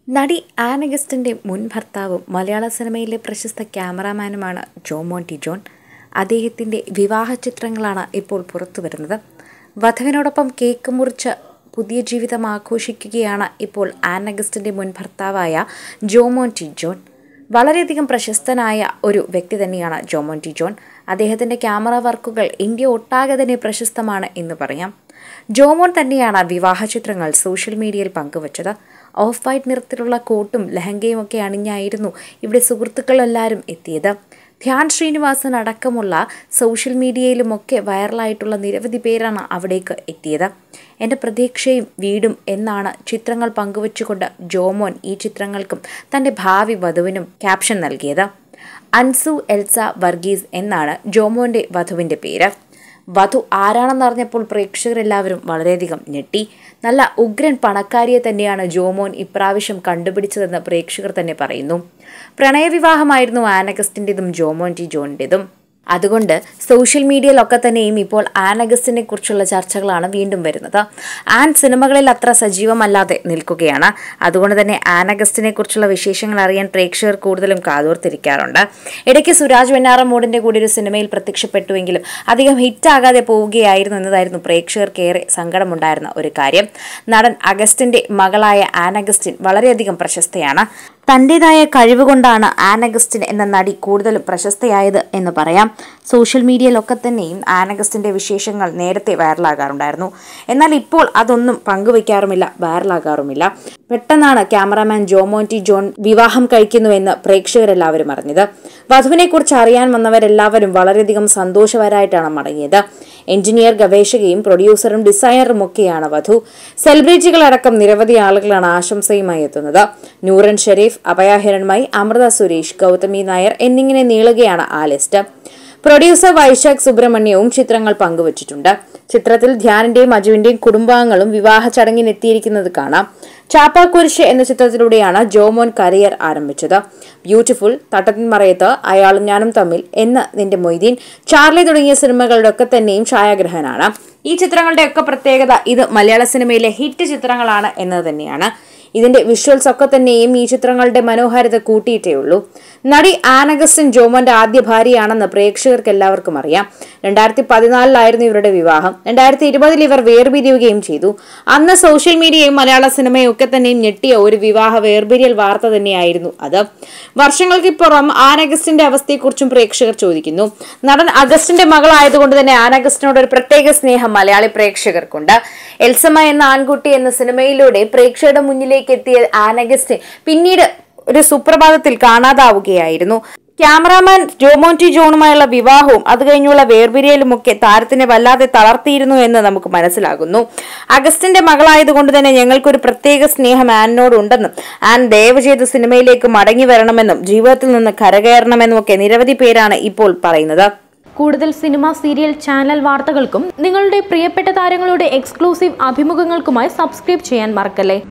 നടി ആൻ അഗസ്റ്റിൻ്റെ മുൻ ഭർത്താവും മലയാള സിനിമയിലെ പ്രശസ്ത ക്യാമറാമാനുമാണ് ജോമോൻ ടി ജോൺ അദ്ദേഹത്തിൻ്റെ വിവാഹ ചിത്രങ്ങളാണ് ഇപ്പോൾ പുറത്തു വരുന്നത് വധുവിനോടൊപ്പം കേക്ക് മുറിച്ച് പുതിയ ജീവിതം ആഘോഷിക്കുകയാണ് ഇപ്പോൾ ആൻ അഗസ്റ്റിൻ്റെ മുൻ ഭർത്താവായ ജോമോൻ ടി ജോൺ വളരെയധികം പ്രശസ്തനായ ഒരു വ്യക്തി തന്നെയാണ് ജോമോൻ ടി ജോൺ അദ്ദേഹത്തിൻ്റെ ക്യാമറ വർക്കുകൾ ഇന്ത്യ ഒട്ടാകെ തന്നെ പ്രശസ്തമാണ് എന്ന് പറയാം ജോമോൻ തന്നെയാണ് വിവാഹ ചിത്രങ്ങൾ സോഷ്യൽ മീഡിയയിൽ പങ്കുവച്ചത് ഓഫ് വൈറ്റ് നിറത്തിലുള്ള കോട്ടും ലഹങ്കയും ഒക്കെ അണിഞ്ഞായിരുന്നു ഇവിടെ സുഹൃത്തുക്കളെല്ലാവരും എത്തിയത് ധ്യാൻ ശ്രീനിവാസൻ അടക്കമുള്ള സോഷ്യൽ മീഡിയയിലുമൊക്കെ വൈറലായിട്ടുള്ള നിരവധി പേരാണ് അവിടേക്ക് എത്തിയത് എൻ്റെ പ്രതീക്ഷയും വീടും എന്നാണ് ചിത്രങ്ങൾ പങ്കുവച്ചുകൊണ്ട് ജോമോൻ ഈ ചിത്രങ്ങൾക്കും തൻ്റെ ഭാവി വധുവിനും ക്യാപ്ഷൻ നൽകിയത് അൻസു എൽസ വർഗീസ് എന്നാണ് ജോമോൻ്റെ വധുവിൻ്റെ പേര് വധു ആരാണെന്നറിഞ്ഞപ്പോൾ പ്രേക്ഷകരെല്ലാവരും വളരെയധികം ഞെട്ടി നല്ല ഉഗ്രൻ പണക്കാരിയെ തന്നെയാണ് ജോമോൻ ഇപ്രാവശ്യം കണ്ടുപിടിച്ചതെന്ന് പ്രേക്ഷകർ തന്നെ പറയുന്നു പ്രണയവിവാഹമായിരുന്നു ആനഗസ്റ്റിൻ്റെതും ജോമോൻ ടി ജോണിൻ്റെതും അതുകൊണ്ട് സോഷ്യൽ മീഡിയയിലൊക്കെ തന്നെയും ഇപ്പോൾ ആൻ അഗസ്റ്റിനെ കുറിച്ചുള്ള ചർച്ചകളാണ് വീണ്ടും വരുന്നത് ആൻ സിനിമകളിൽ അത്ര സജീവമല്ലാതെ നിൽക്കുകയാണ് അതുകൊണ്ട് തന്നെ ആൻ അഗസ്റ്റിനെ കുറിച്ചുള്ള വിശേഷങ്ങൾ അറിയാൻ പ്രേക്ഷകർ കൂടുതലും കാതോർത്തിരിക്കാറുണ്ട് ഇടയ്ക്ക് സുരാജ് വെണ്ണാറമൂടിൻ്റെ കൂടി ഒരു സിനിമയിൽ പ്രത്യക്ഷപ്പെട്ടുവെങ്കിലും അധികം ഹിറ്റാകാതെ പോവുകയായിരുന്നു എന്നതായിരുന്നു പ്രേക്ഷകർക്കേറെ സങ്കടമുണ്ടായിരുന്ന ഒരു കാര്യം നടൻ അഗസ്റ്റിൻ്റെ മകളായ ആൻ അഗസ്റ്റിൻ വളരെയധികം പ്രശസ്തയാണ് തൻ്റെതായ കഴിവുകൊണ്ടാണ് ആൻ അഗസ്റ്റിൻ എന്ന നടി കൂടുതലും പ്രശസ്തയായത് എന്ന് പറയാം സോഷ്യൽ മീഡിയയിലൊക്കെ തന്നെയും ആൻ അഗസ്റ്റിൻ്റെ വിശേഷങ്ങൾ നേരത്തെ വൈറലാകാറുണ്ടായിരുന്നു എന്നാൽ ഇപ്പോൾ അതൊന്നും പങ്കുവയ്ക്കാറുമില്ല വൈറലാകാറുമില്ല പെട്ടെന്നാണ് ക്യാമറാമാൻ ജോമോൻ ടി ജോൺ വിവാഹം കഴിക്കുന്നുവെന്ന് പ്രേക്ഷകരെല്ലാവരും അറിഞ്ഞത് വധുവിനെക്കുറിച്ച് അറിയാൻ വന്നവരെല്ലാവരും വളരെയധികം സന്തോഷവരായിട്ടാണ് മടങ്ങിയത് എഞ്ചിനീയർ ഗവേഷകയും പ്രൊഡ്യൂസറും ഡിസൈനറും ഒക്കെയാണ് വധു സെലിബ്രിറ്റികളടക്കം നിരവധി ആളുകളാണ് ആശംസയുമായി എത്തുന്നത് നൂറൻ ഷെരീഫ് അഭയ ഹിരൺമയി അമൃത സുരേഷ് ഗൗതമി നായർ എന്നിങ്ങനെ നീളുകയാണ് ആ ലിസ്റ്റ് പ്രൊഡ്യൂസർ വൈശാഖ് സുബ്രഹ്മണ്യവും ചിത്രങ്ങൾ പങ്കുവച്ചിട്ടുണ്ട് ചിത്രത്തിൽ ധ്യാനിന്റെയും അജുവിന്റെയും കുടുംബാംഗങ്ങളും വിവാഹ ചടങ്ങിനെത്തിയിരിക്കുന്നത് കാണാം ചാപ്പാക്കുരിശ് എന്ന ചിത്രത്തിലൂടെയാണ് ജോമോൻ കരിയർ ആരംഭിച്ചത് ബ്യൂട്ടിഫുൾ തട്ടത്തിൻ മറയത്ത് അയാളും ഞാനും തമ്മിൽ എന്ന് നിന്റെ മൊയ്തീൻ ചാർലി തുടങ്ങിയ സിനിമകളുടെ ഒക്കെ തന്നെയും ഛായാഗ്രഹനാണ് ഈ ചിത്രങ്ങളുടെ ഒക്കെ പ്രത്യേകത ഇത് മലയാള സിനിമയിലെ ഹിറ്റ് ചിത്രങ്ങളാണ് എന്നത് തന്നെയാണ് ഇതിന്റെ വിഷ്വൽസ് ഒക്കെ തന്നെയും ഈ ചിത്രങ്ങളുടെ മനോഹാരിത കൂട്ടിയിട്ടേ ഉള്ളൂ നടി ആനഗസ്റ്റിൻ ജോമോന്റെ ആദ്യ ഭാര്യയാണെന്ന് പ്രേക്ഷകർക്ക് എല്ലാവർക്കും അറിയാം രണ്ടായിരത്തി പതിനാലിലായിരുന്നു ഇവരുടെ വിവാഹം രണ്ടായിരത്തി ഇരുപതിൽ ഇവർ വേർപിരിയുകയും ചെയ്തു അന്ന് സോഷ്യൽ മീഡിയയും മലയാള സിനിമയും ഒക്കെ തന്നെയും ഞെട്ടിയ ഒരു വിവാഹ വേർപിരിയൽ വാർത്ത തന്നെയായിരുന്നു അത് വർഷങ്ങൾക്കിപ്പുറം ആനഗസ്റ്റിന്റെ അവസ്ഥയെക്കുറിച്ചും പ്രേക്ഷകർ ചോദിക്കുന്നു നടൻ അഗസ്റ്റിന്റെ മകളായതുകൊണ്ട് തന്നെ ആനഗസ്റ്റിനോട് ഒരു പ്രത്യേക സ്നേഹം മലയാളി പ്രേക്ഷകർക്കുണ്ട് എൽസമ എന്ന ആൺകുട്ടി എന്ന സിനിമയിലൂടെ പ്രേക്ഷകരുടെ മുന്നിലേക്ക് എത്തിയ ആനഗസ്റ്റിൻ പിന്നീട് ഒരു സുപ്രഭാതത്തിൽ കാണാതാവുകയായിരുന്നു ക്യാമറാമാൻ ജോമോൻ ടി ജോണുമായുള്ള വിവാഹവും അത് കഴിഞ്ഞുള്ള വേർപിരിയലുമൊക്കെ താരത്തിനെ വല്ലാതെ തളർത്തിയിരുന്നു എന്ന് നമുക്ക് മനസ്സിലാകുന്നു അഗസ്റ്റിന്റെ മകളായതുകൊണ്ട് തന്നെ ഞങ്ങൾക്കൊരു പ്രത്യേക സ്നേഹം ആനിനോട് ഉണ്ടെന്നും ആൻ ദയവ് ചെയ്ത് സിനിമയിലേക്ക് മടങ്ങി വരണമെന്നും ജീവിതത്തിൽ നിന്ന് കരകയറണമെന്നും ഒക്കെ നിരവധി പേരാണ് ഇപ്പോൾ പറയുന്നത് കൂടുതൽ സിനിമ സീരിയൽ ചാനൽ വാർത്തകൾക്കും നിങ്ങളുടെ പ്രിയപ്പെട്ട താരങ്ങളുടെ എക്സ്ക്ലൂസീവ് അഭിമുഖങ്ങൾക്കുമായി സബ്സ്ക്രൈബ് ചെയ്യാൻ മറക്കല്ലേ